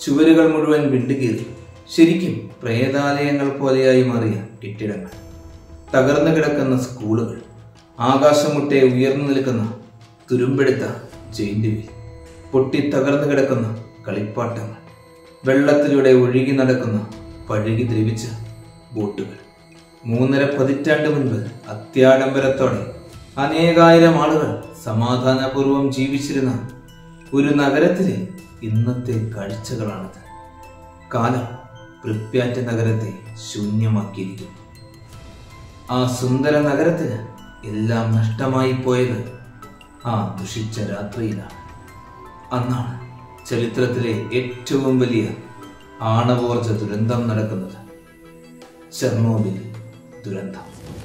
ചുവരുകൾ മുഴുവൻ വിണ്ടുകീറി ശരിക്കും പ്രേതാലയങ്ങൾ പോലെയായി മാറിയ കെട്ടിടങ്ങൾ തകർന്നു കിടക്കുന്ന സ്കൂളുകൾ ആകാശമുട്ടെ ഉയർന്നു നിൽക്കുന്ന തുരുമ്പെടുത്ത ജയിന്റ് വീൽ പൊട്ടി തകർന്നു കിടക്കുന്ന കളിപ്പാട്ടങ്ങൾ വെള്ളത്തിലൂടെ ഒഴുകി നടക്കുന്ന പഴുകി ദ്രവിച്ച ബോട്ടുകൾ മൂന്നര പതിറ്റാണ്ട് മുൻപ് അത്യാഡംബരത്തോടെ അനേകായിരം ആളുകൾ സമാധാനപൂർവം ജീവിച്ചിരുന്ന ഒരു നഗരത്തിലെ ഇന്നത്തെ കാഴ്ചകളാണിത് കാലം പ്രിപ്യാറ്റ് നഗരത്തെ ശൂന്യമാക്കിയിരിക്കുന്നു ആ സുന്ദര നഗരത്തിന് എല്ലാം നഷ്ടമായി പോയത് ആ ദുഷിച്ച രാത്രിയിലാണ് അന്നാണ് ചരിത്രത്തിലെ ഏറ്റവും വലിയ ആണവോർജ ദുരന്തം നടക്കുന്നത് ചെർണോബിൽ ദുരന്തം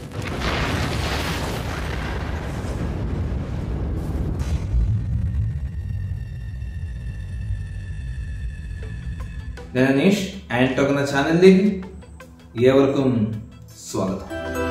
ഞാൻ അനീഷ് ആൻഡ് ടോക്ക് എന്ന ചാനലിലേക്ക് ഏവർക്കും സ്വാഗതം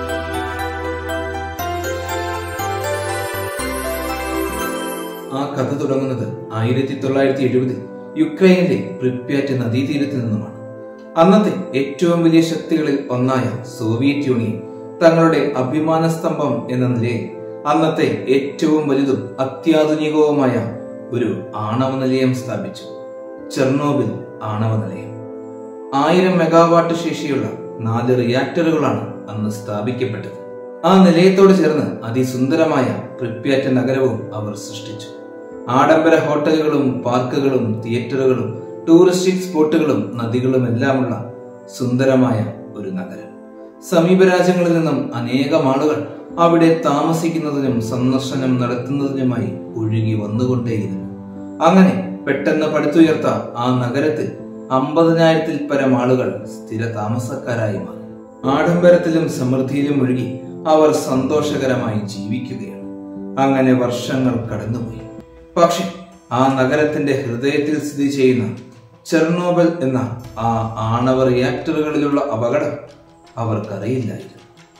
ആ കഥ തുടങ്ങുന്നത് ആയിരത്തി തൊള്ളായിരത്തി എഴുപതിൽ യുക്രൈനിലെ പ്രിപ്യാറ്റ് നദീതീരത്ത് നിന്നുമാണ് അന്നത്തെ ഏറ്റവും വലിയ ശക്തികളിൽ ഒന്നായ സോവിയറ്റ് യൂണിയൻ തങ്ങളുടെ അഭിമാന സ്തംഭം എന്ന നിലയിൽ അന്നത്തെ ഏറ്റവും വലുതും അത്യാധുനികവുമായ ഒരു ആണവ നിലയം സ്ഥാപിച്ചു ചെർണോബിൽ ആണവ നിലയം ആയിരം മെഗാവാട്ട് ശേഷിയുള്ള നാല് റിയാക്ടറുകളാണ് അന്ന് സ്ഥാപിക്കപ്പെട്ടത് ആ നിലയത്തോട് ചേർന്ന് അതിസുന്ദരമായ പ്രിപ്യാറ്റ് നഗരവും അവർ സൃഷ്ടിച്ചു ആഡംബര ഹോട്ടലുകളും പാർക്കുകളും തിയേറ്ററുകളും ടൂറിസ്റ്റിക് സ്പോട്ടുകളും നദികളും എല്ലാമുള്ള സുന്ദരമായ ഒരു നഗരം സമീപ രാജ്യങ്ങളിൽ നിന്നും അനേകം ആളുകൾ അവിടെ താമസിക്കുന്നതിനും സന്ദർശനം നടത്തുന്നതിനുമായി ഒഴുകി വന്നുകൊണ്ടേയിരുന്നു അങ്ങനെ പെട്ടെന്ന് പടുത്തുയർത്ത ആ നഗരത്തിൽ അമ്പതിനായിരത്തിൽ പരം ആളുകൾ സ്ഥിര താമസക്കാരായി മാറി ആഡംബരത്തിലും സമൃദ്ധിയിലും ഒഴുകി അവർ സന്തോഷകരമായി ജീവിക്കുകയാണ് അങ്ങനെ വർഷങ്ങൾ കടന്നുപോയി പക്ഷെ ആ നഗരത്തിന്റെ ഹൃദയത്തിൽ സ്ഥിതി ചെയ്യുന്ന ചെർണോബൽ എന്ന ആ ആണവ റിയാക്ടറുകളിലുള്ള അപകടം അവർക്കറിയില്ലായിരുന്നു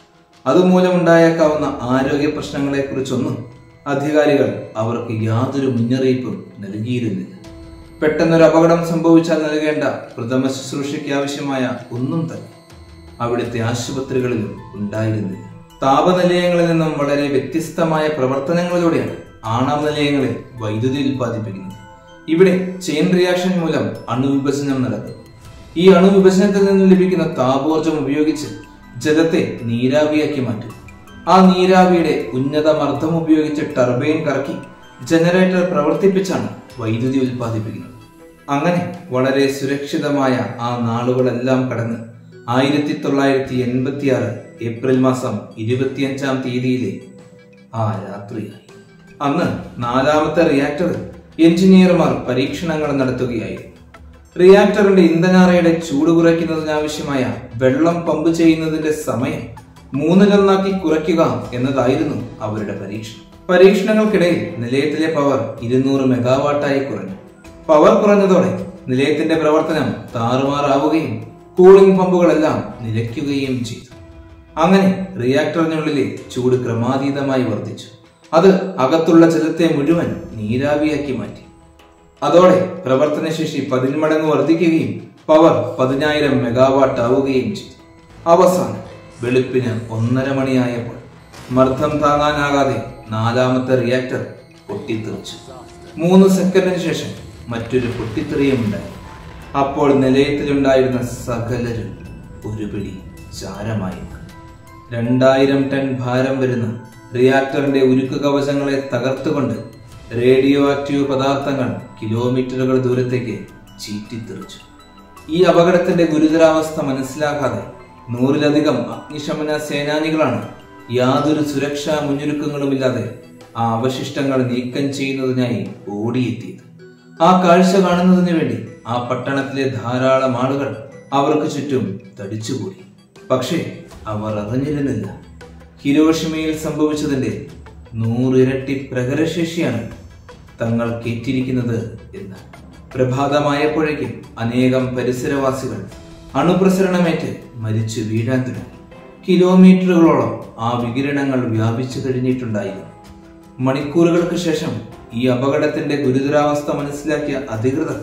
അതുമൂലമുണ്ടായേക്കാവുന്ന ആരോഗ്യ പ്രശ്നങ്ങളെക്കുറിച്ചൊന്നും അധികാരികൾ അവർക്ക് യാതൊരു മുന്നറിയിപ്പും നൽകിയിരുന്നില്ല പെട്ടെന്നൊരു അപകടം സംഭവിച്ചാൽ നൽകേണ്ട പ്രഥമ ശുശ്രൂഷയ്ക്ക് ആവശ്യമായ ഒന്നും തന്നെ അവിടുത്തെ ആശുപത്രികളിലും ഉണ്ടായിരുന്നില്ല താപനിലയങ്ങളിൽ നിന്നും വളരെ വ്യത്യസ്തമായ പ്രവർത്തനങ്ങളിലൂടെയാണ് ആണവ നിലയങ്ങളിൽ വൈദ്യുതി ഉൽപ്പാദിപ്പിക്കുന്നത് ഇവിടെ ചെയിൻ റിയാക്ഷൻ മൂലം അണുവിഭജനം നടക്കും ഈ അണുവിഭജനത്തിൽ നിന്ന് ലഭിക്കുന്ന താപോർജം ഉപയോഗിച്ച് ജലത്തെ നീരാവിയാക്കി മാറ്റും ആ നീരാവിയുടെ ഉന്നത മർദ്ദം ഉപയോഗിച്ച് ടർബൈൻ കറക്കി ജനറേറ്റർ പ്രവർത്തിപ്പിച്ചാണ് വൈദ്യുതി ഉൽപ്പാദിപ്പിക്കുന്നത് അങ്ങനെ വളരെ സുരക്ഷിതമായ ആ നാളുകളെല്ലാം കടന്ന് ആയിരത്തി തൊള്ളായിരത്തി എൺപത്തി ആറ് ഏപ്രിൽ മാസം ഇരുപത്തിയഞ്ചാം തീയതിയിലെ ആ രാത്രിയായി അന്ന് നാലാമത്തെ റിയാക്ടർ എഞ്ചിനീയർമാർ പരീക്ഷണങ്ങൾ നടത്തുകയായിരുന്നു റിയാക്ടറിന്റെ ഇന്ധനാറയുടെ ചൂട് കുറയ്ക്കുന്നതിനാവശ്യമായ വെള്ളം പമ്പ് ചെയ്യുന്നതിന്റെ സമയം മൂന്നിലൊന്നാക്കി കുറയ്ക്കുക എന്നതായിരുന്നു അവരുടെ പരീക്ഷണം പരീക്ഷണങ്ങൾക്കിടയിൽ നിലയത്തിലെ പവർ ഇരുന്നൂറ് മെഗാവാട്ടായി കുറഞ്ഞു പവർ കുറഞ്ഞതോടെ നിലയത്തിന്റെ പ്രവർത്തനം താറുമാറാവുകയും കൂളിംഗ് പമ്പുകളെല്ലാം നിലയ്ക്കുകയും ചെയ്തു അങ്ങനെ റിയാക്ടറിനുള്ളിലെ ചൂട് ക്രമാതീതമായി വർദ്ധിച്ചു അത് അകത്തുള്ള ജലത്തെ മുഴുവൻ നീരാവിയാക്കി മാറ്റി അതോടെ പ്രവർത്തനശേഷി പതിന്മടങ്ങ് വർദ്ധിക്കുകയും പവർ പതിനായിരം മെഗാവാട്ട് ആവുകയും ചെയ്തു അവസാനം വെളുപ്പിന് ഒന്നര മണിയായപ്പോൾ മർദ്ദം താങ്ങാനാകാതെ നാലാമത്തെ റിയാക്ടർ പൊട്ടിത്തെറിച്ചു മൂന്ന് സെക്കൻഡിന് ശേഷം മറ്റൊരു പൊട്ടിത്തെറിയും ഉണ്ടായി അപ്പോൾ നിലയത്തിലുണ്ടായിരുന്ന സകലരും ഒരു പിടി ചാരമായി മാറി. രണ്ടായിരം ടൺ ഭാരം വരുന്ന റിയാക്ടറിന്റെ ഉരുക്ക് കവചങ്ങളെ തകർത്തുകൊണ്ട് റേഡിയോ ആക്റ്റീവ് പദാർത്ഥങ്ങൾ കിലോമീറ്ററുകൾ ദൂരത്തേക്ക് ചീറ്റിത്തെറിച്ചു ഈ അപകടത്തിന്റെ ഗുരുതരാവസ്ഥ മനസ്സിലാക്കാതെ നൂറിലധികം അഗ്നിശമന സേനാനികളാണ് യാതൊരു സുരക്ഷാ മുന്നൊരുക്കങ്ങളുമില്ലാതെ ആ അവശിഷ്ടങ്ങൾ നീക്കം ചെയ്യുന്നതിനായി ഓടിയെത്തിയത് ആ കാഴ്ച കാണുന്നതിന് വേണ്ടി ആ പട്ടണത്തിലെ ധാരാളം ആളുകൾ അവർക്ക് ചുറ്റും തടിച്ചുകൂടി പക്ഷേ അവർ അറിഞ്ഞിരുന്നില്ല ഹിരോഷിമയിൽ സംഭവിച്ചതിന്റെ നൂറിരട്ടി പ്രകരശേഷിയാണ് തങ്ങൾ കേറ്റിരിക്കുന്നത് എന്ന് പ്രഭാതമായപ്പോഴേക്കും അനേകം പരിസരവാസികൾ അണുപ്രസരണമേറ്റ് മരിച്ചു വീഴാൻ തുടങ്ങി കിലോമീറ്ററുകളോളം ആ വികിരണങ്ങൾ വ്യാപിച്ചു കഴിഞ്ഞിട്ടുണ്ടായിരുന്നു മണിക്കൂറുകൾക്ക് ശേഷം ഈ അപകടത്തിന്റെ ഗുരുതരാവസ്ഥ മനസ്സിലാക്കിയ അധികൃതർ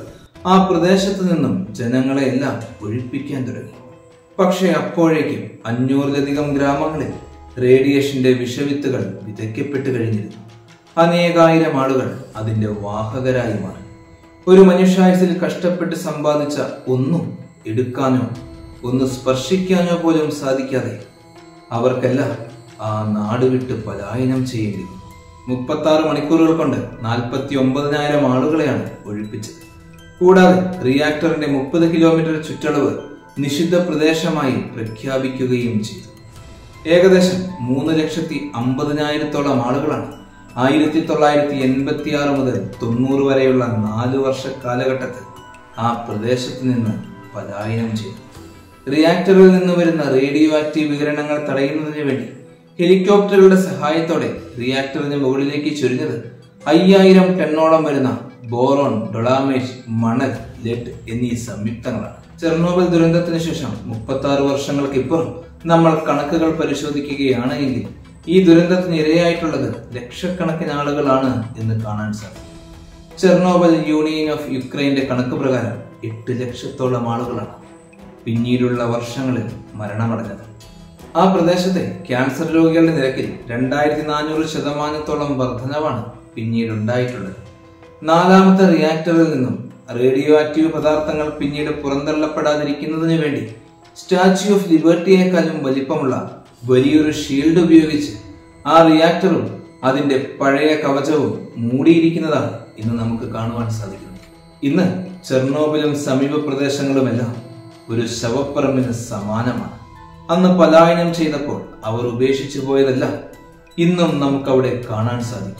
ആ പ്രദേശത്ത് നിന്നും ജനങ്ങളെ എല്ലാം ഒഴിപ്പിക്കാൻ തുടങ്ങി പക്ഷെ അപ്പോഴേക്കും അഞ്ഞൂറിലധികം ഗ്രാമങ്ങളിൽ റേഡിയേഷന്റെ വിഷവിത്തുകൾ വിതയ്ക്കപ്പെട്ട് കഴിഞ്ഞിരുന്നു അനേകായിരം ആളുകൾ അതിന്റെ വാഹകരായി മാറി ഒരു മനുഷ്യായുസിൽ കഷ്ടപ്പെട്ട് സമ്പാദിച്ച ഒന്നും എടുക്കാനോ ഒന്ന് സ്പർശിക്കാനോ പോലും സാധിക്കാതെ അവർക്കെല്ലാം ആ നാട് വിട്ട് പലായനം ചെയ്യേണ്ടി വന്നു മുപ്പത്തി ആറ് മണിക്കൂറുകൾ കൊണ്ട് നാൽപ്പത്തി ഒമ്പതിനായിരം ആളുകളെയാണ് ഒഴിപ്പിച്ചത് കൂടാതെ റിയാക്ടറിന്റെ മുപ്പത് കിലോമീറ്റർ ചുറ്റളവ് നിഷിദ്ധ പ്രദേശമായി പ്രഖ്യാപിക്കുകയും ചെയ്തു ഏകദേശം മൂന്ന് ലക്ഷത്തി അമ്പതിനായിരത്തോളം ആളുകളാണ് ആയിരത്തി തൊള്ളായിരത്തി എൺപത്തി ആറ് മുതൽ തൊണ്ണൂറ് വരെയുള്ള നാല് വർഷ കാലഘട്ടത്തിൽ ആ പ്രദേശത്ത് നിന്ന് പലായനം ചെയ്തു റിയാക്ടറിൽ നിന്ന് വരുന്ന റേഡിയോ ആക്റ്റീവ് വികിരണങ്ങൾ തടയുന്നതിന് വേണ്ടി ഹെലികോപ്റ്ററുകളുടെ സഹായത്തോടെ റിയാക്ടറിന് മുകളിലേക്ക് ചൊരിഞ്ഞത് അയ്യായിരം ടണ്ണോളം വരുന്ന ബോറോൺ ഡൊളാമേറ്റ് മണൽ ലെഡ് എന്നീ സംയുക്തങ്ങളാണ് ചെർണോബൽ ദുരന്തത്തിന് ശേഷം മുപ്പത്തി ആറ് വർഷങ്ങൾക്കിപ്പുറം നമ്മൾ കണക്കുകൾ പരിശോധിക്കുകയാണ് എങ്കിൽ ഈ ദുരന്തത്തിന് ഇരയായിട്ടുള്ളത് ലക്ഷക്കണക്കിന് ആളുകളാണ് എന്ന് കാണാൻ സാധിക്കും ചെർണോബൽ യൂണിയൻ ഓഫ് യുക്രൈന്റെ കണക്ക് പ്രകാരം എട്ട് ലക്ഷത്തോളം ആളുകളാണ് പിന്നീടുള്ള വർഷങ്ങളിൽ മരണമടഞ്ഞത് ആ പ്രദേശത്തെ ക്യാൻസർ രോഗികളുടെ നിരക്കിൽ രണ്ടായിരത്തി നാനൂറ് ശതമാനത്തോളം വർധനവാണ് പിന്നീട് ഉണ്ടായിട്ടുള്ളത് നാലാമത്തെ റിയാക്ടറിൽ നിന്നും റേഡിയോ ആക്റ്റീവ് പദാർത്ഥങ്ങൾ പിന്നീട് പുറന്തള്ളപ്പെടാതിരിക്കുന്നതിന് വേണ്ടി സ്റ്റാച്യു ഓഫ് ലിബർട്ടിയേക്കാളും വലിപ്പമുള്ള വലിയൊരു ഷീൽഡ് ഉപയോഗിച്ച് ആ റിയാക്ടറും അതിന്റെ പഴയ കവചവും മൂടിയിരിക്കുന്നതാണ് ഇന്ന് നമുക്ക് കാണുവാൻ സാധിക്കുന്നത് ഇന്ന് ചെർണോബിലും സമീപ പ്രദേശങ്ങളുമെല്ലാം ഒരു ശവപ്പറമ്പിന് സമാനമാണ് അന്ന് പലായനം ചെയ്തപ്പോൾ അവർ ഉപേക്ഷിച്ചു പോയതെല്ലാം ഇന്നും നമുക്കവിടെ കാണാൻ സാധിക്കും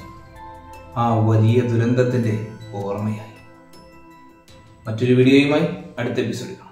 ആ വലിയ ദുരന്തത്തിന്റെ ഓർമ്മയായി മറ്റൊരു വീഡിയോയുമായി അടുത്ത എപ്പിസോഡിൽ